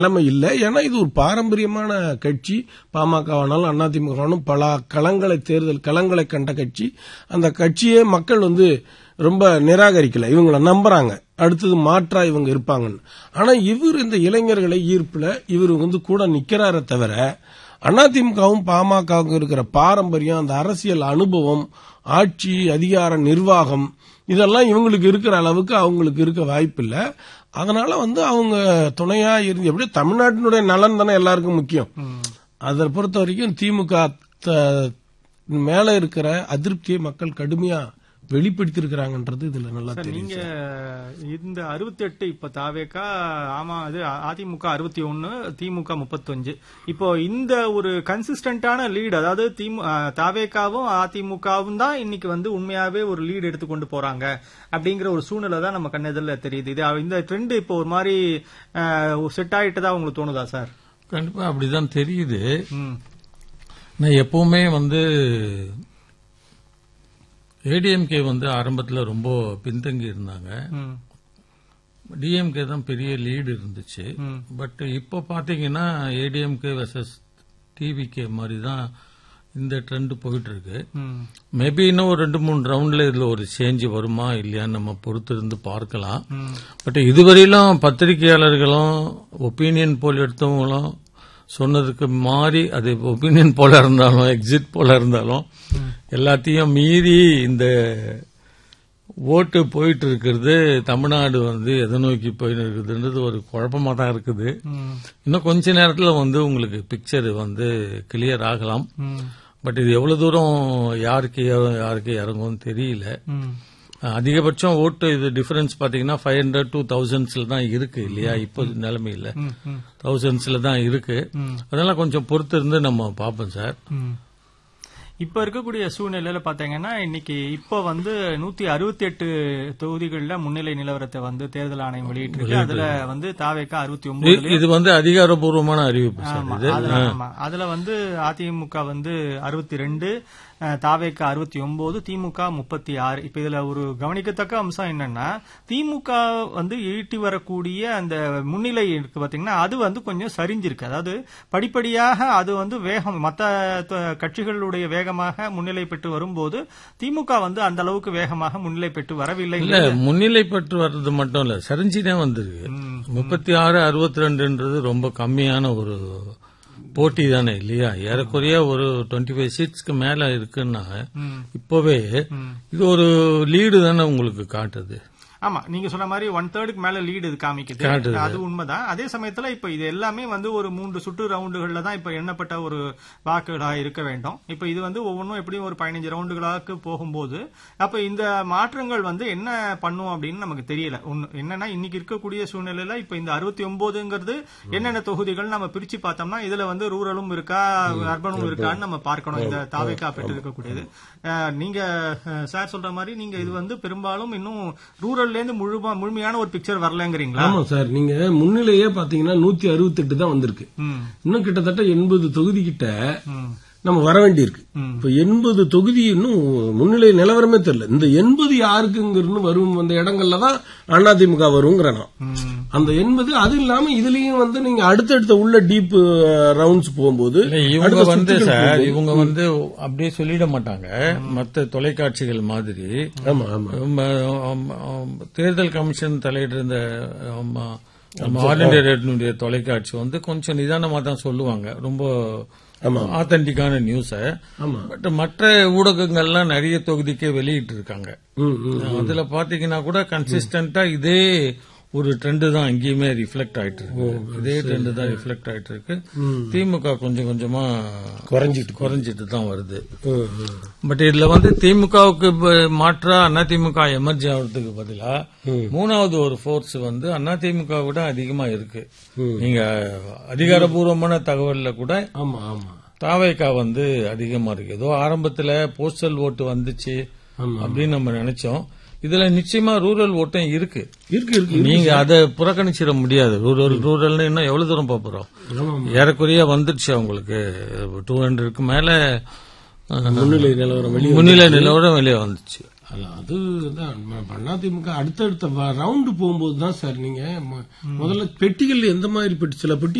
நிலைமை இல்லை ஏன்னா இது ஒரு பாரம்பரியமான கட்சி பாமகவானாலும் அதிமுகவானும் பல களங்களை தேர்தல் களங்களை கண்ட கட்சி அந்த கட்சியே மக்கள் வந்து ரொம்ப நிராகரிக்கல இவங்கள நம்புறாங்க அடுத்தது மாற்றா இவங்க இருப்பாங்கன்னு ஆனா இவர் இந்த இளைஞர்களை ஈர்ப்புல இவர் வந்து கூட நிக்கிறாரே தவிர அதிமுகவும் பாமகவும் இருக்கிற பாரம்பரியம் அந்த அரசியல் அனுபவம் ஆட்சி அதிகார நிர்வாகம் இதெல்லாம் இவங்களுக்கு இருக்கிற அளவுக்கு அவங்களுக்கு இருக்க வாய்ப்பில்லை அதனால வந்து அவங்க துணையா இருந்து எப்படி தமிழ்நாட்டினுடைய நலன் தானே எல்லாருக்கும் முக்கியம் அதை பொறுத்த வரைக்கும் திமுக த- மேல இருக்கிற அதிருப்தியை மக்கள் கடுமையா வெளிப்படுத்தியிருக்கிறாங்கன்றது இதுல நல்லா சார் தெரியும் நீங்க இந்த 68 இப்ப தாவேக்கா ஆமா அது அதிமுக 61 திமுக 35 இப்போ இந்த ஒரு கன்சிஸ்டன்டான லீட் அதாவது திமு அஹ், தாவேக்காவும் அதிமுகவும் தான் இன்னைக்கு வந்து உண்மையாவே ஒரு லீட் எடுத்துக்கொண்டு போறாங்க அப்படிங்கிற ஒரு சூழ்நிலை தான் நம்ம கண்ணெதிரில் தெரியுது இது இந்த ட்ரெண்ட் இப்போ ஒரு மாதிரி செட் ஆயிட்டதா உங்களுக்கு தோணுதா சார் கண்டிப்பா அப்படிதான் தெரியுது ம் நான் எப்பவுமே வந்து ஏடிஎம்கே வந்து ஆரம்பத்துல ரொம்ப பின்தங்கி இருந்தாங்க ம் டிஎம்கே தான் பெரிய லீடு இருந்துச்சு ம். பட் இப்போ பாத்தீங்கன்னா ஏடிஎம்கே வெர்சஸ் டிவிகே மாதிரி தான் இந்த ட்ரெண்ட் போயிட்டு இருக்கு ம் மேபி இன்னும் ஒரு ரெண்டு மூணு ரவுண்ட்ல இதுல ஒரு சேஞ்ச் வருமா இல்லையான்னு நம்ம பொறுத்து இருந்து பார்க்கலாம் ம் பட் இதுவரையிலும் பத்திரிகையாளர்களும் ஒப்பீனியன் போல் எடுத்தவங்களும் சொன்னதுக்கு மாறி அது ஒப்பீனியன் போல இருந்தாலும் எக்ஸிட் போல இருந்தாலும் எல்லாத்தையும் மீறி இந்த ஓட்டு போயிட்டு இருக்கிறது தமிழ்நாடு வந்து எதை நோக்கி போயிட்டு இருக்குதுன்றது ஒரு குழப்பமா தான் இருக்குது ம் இன்னும் கொஞ்ச நேரத்துல வந்து உங்களுக்கு பிக்சர் வந்து கிளியர் ஆகலாம் ம் பட் இது எவ்வளவு தூரம் யாருக்கு ஏறும் யாருக்கு இறங்கும்னு தெரியல ம் அதிகபட்சம் ஓட்டு இது டிஃபரன்ஸ் பாத்தீங்கன்னா ஃபைவ் ஹண்ட்ரட் டூ தௌசண்ட்ஸ்ல தான் இருக்கு இல்லையா இப்போ நிலைமையில ம் ம் தௌசண்ட்ஸ்ல தான் இருக்கு ம். அதெல்லாம் கொஞ்சம் பொறுத்து இருந்து நம்ம பார்ப்போம் சார் ம். இப்ப இருக்கக்கூடிய சூழ்நிலையில பாத்தீங்கன்னா இன்னைக்கு இப்ப வந்து நூத்தி அறுபத்தி எட்டு தொகுதிகள்ல முன்னிலை நிலவரத்தை வந்து தேர்தல் ஆணையம் வெளியிட்டிருக்கு அதுல வந்து தாவேக்கா அறுபத்தி இ- ஒன்பது இது வந்து அதிகாரப்பூர்வமான அறிவிப்பு சார் ஆமா, இது அதுல ஆமா. அதுல வந்து அதிமுக வந்து அறுபத்தி ரெண்டு தாவேக்கா அறுபத்தி ஒன்பது திமுக முப்பத்தி ஆறு இப்ப இதுல ஒரு கவனிக்கத்தக்க அம்சம் என்னன்னா திமுக வந்து ஈட்டி வரக்கூடிய அந்த முன்னிலை இருக்கு பாத்தீங்கன்னா அது வந்து கொஞ்சம் சரிஞ்சிருக்கு அதாவது படிப்படியாக அது வந்து வேகம் மத்த த- கட்சிகளுடைய வேகமாக முன்னிலை பெற்று வரும்போது திமுக வந்து அந்த அளவுக்கு வேகமாக முன்னிலை பெற்று வரவில்லை இல்ல முன்னிலை பெற்று வர்றது மட்டும் இல்ல சரிஞ்சுனே வந்திருக்கு ம். முப்பத்தி ஆறு அறுபத்தி ரெண்டுன்றது ரொம்ப கம்மியான ஒரு போட்டி தானே இல்லையா ஏறக்குறைய ஒரு டுவெண்ட்டி ஃபைவ் சீட்ஸ்க்கு மேல இருக்குன்னா ம். இப்பவே ம். இது ஒரு லீடு தானே உங்களுக்கு காட்டுது ஆமா நீங்க சொன்ன மாதிரி ஒன் தேர்டுக்கு மேல லீடு இது காமிக்குது காட்டுது. அது உண்மைதான் அதே சமயத்துல இப்ப இது எல்லாமே வந்து ஒரு மூன்று சுற்று ரவுண்டுகள்ல தான் இப்ப எண்ணப்பட்ட ஒரு வாக்குகளா இருக்க வேண்டும் இப்ப இது வந்து ஒவ்வொன்றும் எப்படியும் ஒரு பதினஞ்சு ரவுண்டுகளாக்கு போகும்போது அப்ப இந்த மாற்றங்கள் வந்து என்ன பண்ணும் அப்படின்னு நமக்கு தெரியல ஒண்ணு என்னன்னா இன்னைக்கு இருக்கக்கூடிய சூழ்நிலையில இப்ப இந்த அறுபத்தி ஒன்பதுங்கிறது என்னென்ன தொகுதிகள் நம்ம பிரிச்சு பார்த்தோம்னா இதுல வந்து ரூரலும் இருக்கா அர்பனும் இருக்கான்னு நம்ம பார்க்கணும் இந்த தாவைக்கா பெற்று இருக்கக்கூடியது அஹ், நீங்க அஹ், சார் சொல்ற மாதிரி நீங்க இது வந்து பெரும்பாலும் இன்னும் ரூரல்ல இருந்து முழுமா முழுமையான ஒரு பிக்சர் வரலங்கிறீங்களா ஆமா சார் நீங்க முன்னிலையே பாத்தீங்கன்னா நூத்தி அறுபத்தி தான் வந்திருக்கு ம் இன்னும் கிட்டத்தட்ட எண்பது தொகுதி கிட்ட ம் நம்ம வர வேண்டியிருக்கு ம். இப்ப எண்பது தொகுதி இன்னும் முன்னிலை நிலவரமே தெரியல இந்த எண்பது யாருக்குங்கிறது வரும் அந்த இடங்கள்ல தான் அதிமுக வருங்கிறேன் நான். ம் அந்த எண்பது அது இல்லாம இதுலயும் வந்து நீங்க அடுத்தடுத்த உள்ள டீப் ரவுண்ட்ஸ் போகும்போது இல்ல இவங்க அடுத்த வந்து சுற்றுகள் சார் போகும்போது- இவங்க வந்து அப்படியே சொல்லிட மாட்டாங்க மத்த தொலைக்காட்சிகள் மாதிரி ஆமா ஆமா நம்ம, ஆம், ஆம், தேர்தல் கமிஷன் தலையிடுற இந்த ஆமா, நம்ம ஆல் இண்டியா ரேடியோனுடைய தொலைக்காட்சி வந்து கொஞ்சம் நிதானமா தான் சொல்லுவாங்க ரொம்ப ஆமா. ஆத்தன்டிக்கான நியூஸ ஆமா பட் மற்ற ஊடகங்கள்லாம் நிறைய தொகுதிக்கே வெளியிட்டு இருக்காங்க ம், ம். அதுல பாத்தீங்கன்னா கூட கன்சிஸ்டன்டா இதே ஒரு ட்ரெண்ட் தான் அங்கேயுமே ரிஃப்ளெக்ட் ஆயிட்டு இருக்கு இதே ட்ரெண்ட் தான் ரிஃப்ளெக்ட் ஆயிட்டு இருக்கு திமுக கொஞ்சம் கொஞ்சமா குறைஞ்சிட்டு குறைஞ்சிட்டு தான் வருது ம், ம். பட் இதுல வந்து திமுகவுக்கு மாற்றா அதிமுக எமர்ஜி ஆகிறதுக்கு பதிலா மூணாவது ஒரு ஃபோர்ஸ் வந்து அதிமுக விட அதிகமா இருக்கு நீங்க அதிகாரபூர்வமான தகவல்ல கூட ஆமா ஆமா தாவேக்கா வந்து அதிகமா இருக்கு ஏதோ ஆரம்பத்துல போஸ்டல் ஓட்டு வந்துச்சு ஆமா. அப்படின்னு நம்ம நினைச்சோம் இதுல நிச்சயமா ரூரல் ஓட்டம் இருக்கு இருக்கு இருக்கு நீங்க அதை புறக்கணிச்சிட முடியாது ரூரல் ரூரல்னு இன்னும் எவ்வளவு தூரம் போக போறோம் ஆமா ஏறக்குறைய வந்துடுச்சு அவங்களுக்கு டூ ஹண்ட்ரட்க்கு மேல அஹ், முன்னிலை நிலவரம் வெளியே முன்னிலை நிலவரம் வெளியே வந்துச்சு அது அதுதான் ம- அதிமுக அடுத்தடுத்த ரவுண்டு போகும்போது தான் சார் நீங்க ம- முதல்ல பெட்டிகள் எந்த மாதிரி பெட்டி சில பெட்டி